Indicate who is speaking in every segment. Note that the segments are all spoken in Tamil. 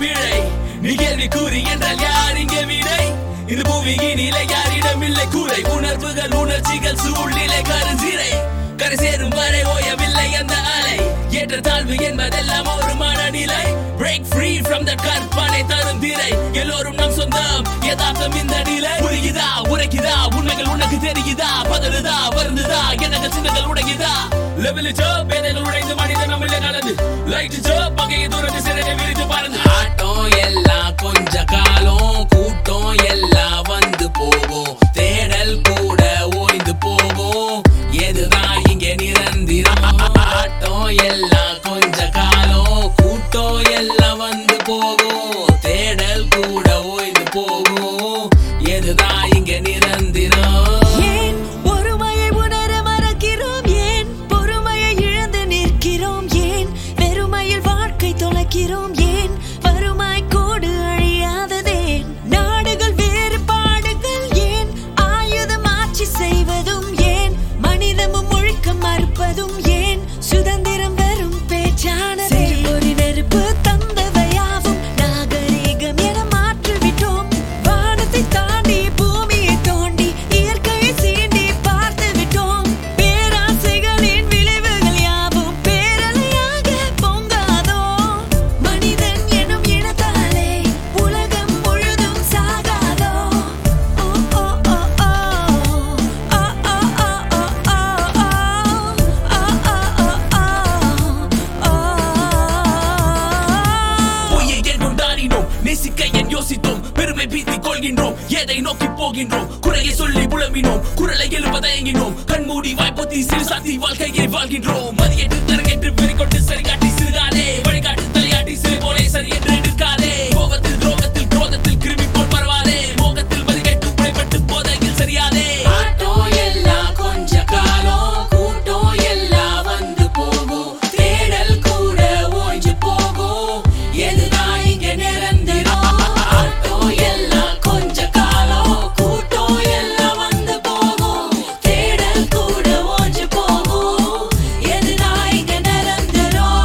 Speaker 1: பிழை நீ கேள்வி கூறி என்றால் யார் இங்கே விடை இந்த பூமியினிலே யாரிடம் இல்லை கூரை உணர்வுகள் உணர்ச்சிகள் சூழ்நிலை கருஞ்சிரை கரை சேரும் வரை ஓயவில்லை அந்த அலை ஏற்ற தாழ்வு என்பதெல்லாம் ஒரு மனநிலை பிரேக் ஃப்ரீ ஃப்ரம் த கற்பனை தரும் திரை எல்லோரும் நம் சொந்தம் யதார்த்தம் இந்த நிலை புரியுதா உரைக்குதா உண்மைகள் உனக்கு தெரியுதா பதறுதா வருந்துதா எண்ணங்கள் சின்னங்கள் உடையுதா லெவல் ஜோப் வேதைகள் உடைந்து மனிதன் நம்மள கலந்து லைட் ஜோப் பகையை தூரத்து சிறகை விரித்து பறந்து ஆட்டம் எல்லாம் கொஞ்ச காலம் கூட்டம் எல்லாம் வந்து போகும் தேடல் கூட ஓய்ந்து போகும் எதுதான் இங்க நிரந்திரம் ஆட்டம் எல்லாம் கொஞ்ச காலம் கூட்டம் எல்லாம் வந்து போகும் தேடல் கூட ஓய்ந்து போகும் எதுதான் இங்க நிரந்திரம்
Speaker 2: ஏன் ஒருமையை உணர மறக்கிறோம் ஏன் பொறுமையை இழந்து நிற்கிறோம் ஏன் வெறுமையில் வாழ்க்கை தொலைக்கிறோம் ஏன் வறுமாய் கோடு அழியாததேன் நாடுகள் வேறுபாடுகள் ஏன் ஆயுதம் ஆட்சி செய்வதும் ஏன் மனிதமும் ஒழுக்கம் மறுப்பதும் ஏன் சுதந்திரம் வெறும் பேச்சானதே ஒரு நெருப்பு தந்தவையாவும் நாகரீகம் என மாற்றிவிட்டோம் வானத்தை தாண்டி பூமியை தோண்டி இயற்கையை சீண்டி பார்த்து விட்டோம் பேராசைகளின் விளைவுகள் யாவும் பேரலையாக பொங்காதோ மனிதன் எனும் இனத்தாலே உலகம் முழுதும் சாகாதோ ஓ ஓ ஓ ஓ ஆ ஆ ஆ ஆ ஆ
Speaker 1: பொய்யை என் கொண்டாடினோம் நேசிக்க என் யோசித்தோம் பெருமை பீத்திக் கொள்கின்றோம் எதை நோக்கி போகின்றோம் குறையை சொல்லி புலம்பினோம் குரலை எழுப்ப தயங்கினோம் கண்மூடி வாய்ப்பொத்தி சிறு சாத்தி வாழ்க்கையை வாழ்கின்றோம் மதியேற்று தரங்கேற்று பெருக்கொண்டு சரி காட்டி சிறுகாதே வழிகாட்டு தலையாட்டி சிறு போலே சரி என்று எடுக்காதே கோபத்தில் துரோகத்தில் குரோதத்தில் கிருமி போல் பரவாதே மோகத்தில் மதிக்கெட்டு புடைப்பட்டு போதையில் சரியாதே ஆட்டம் எல்லாம் கொஞ்ச காலம் கூட்டம் எல்லாம் வந்து போகும் தேடல் கூட ஓய்ஞ்சு போகும் எதுதான் இங்க நிரந்தரம் ஆட்டம் எல்லாம் கொஞ்ச காலம் கூட்டம் எல்லாம் வந்து போகும் தேடல் கூட ஓய்ஞ்சு போகும் எதுதான் இங்க நிரந்தரம்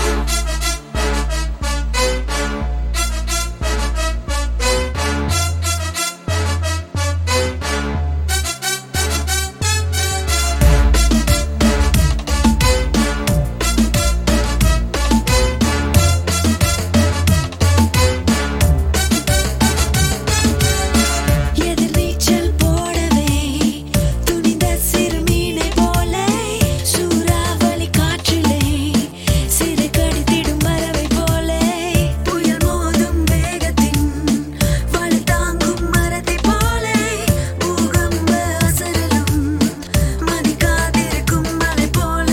Speaker 2: எதிர்நீச்சல் போடவே துணிந்த சிறுமீனை போல சூறாவளி காற்றிலே சிறு கடித்திடும் பறவை போல புயல் மோதும் வேகத்தின் வலு தாங்கும் மரத்தை போல பூகம்ப அசரலும் மதிக்காதிருக்கும் மலை போல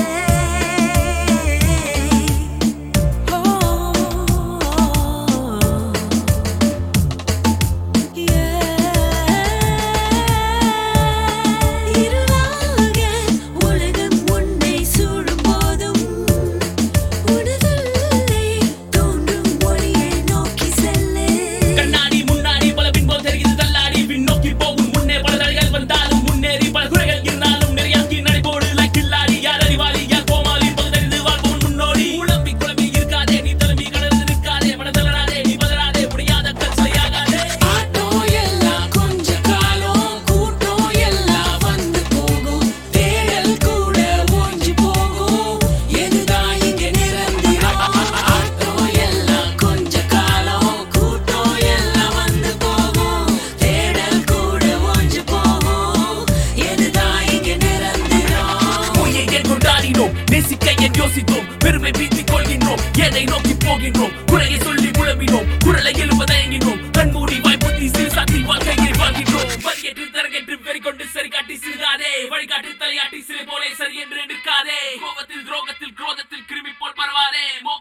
Speaker 2: ஓ இருளாக உலகம் உன்னை சூழும் போதும் உனதுள்ளே தோன்றும் ஒளியை நோக்கி செல்லு
Speaker 1: கண்ணாடி முன்னாடி பல பின்போல் தெரிகிறது தள்ளாடி பின்னோக்கி போகும் முன்னே பல தடைகள் வந்தாலும் முன்னேறி பல குறைகள் இருந்தாலும் நிறையாக்கி நடைபோடு கில்லாடி யார் அறிவாளி யார் கோமாளி பகுதறிந்து வாழ்பவன் முன்னோடி குழம்பி குழம்பி இருக்காதே நீ தழும்பி கடந்து நிற்காதே மனதளராதே நீ பதறாதே முடியாத கல்சையாகாதே ஆட்டம் எல்லாம் கொஞ்ச காலம் கூட்டம் எல்லாம் வந்து போகும் தேடல் கூட ஓஞ்சி போகும் எதுதான் இங்க நிரந்தரம் ஆட்டம் எல்லாம் கொஞ்ச காலம் கூட்டம் எல்லாம் வந்து போகும் தேடல் கூட ஓஞ்சி போகும் எதுதான் இங்க நிரந்தரம் பொய்யை என் கொண்டாடினோம் நேசிக்க என் யோசித்தோம் பெருமை பீத்திக் கொள்கின்றோம் எதை நோக்கி போகின்றோம் குறையை சொல்லி புலம்பினோம் குரலை எழுப்ப தயங்கினோம் கண்மூடி வாய்ப்புத்தி சிறு சாத்தி வாழ்க்கையை வாழ்கின்றோம் வரியேற்று தரங்கேற்று வெறி கொண்டு சரி காட்டி சிறுகாதே வழிகாட்டு தலையாட்டி சிறு போலே சரி என்று எடுக்காதே கோபத்தில் துரோகத்தில் குரோதத்தில் கிருமி போல் பரவாதே மோ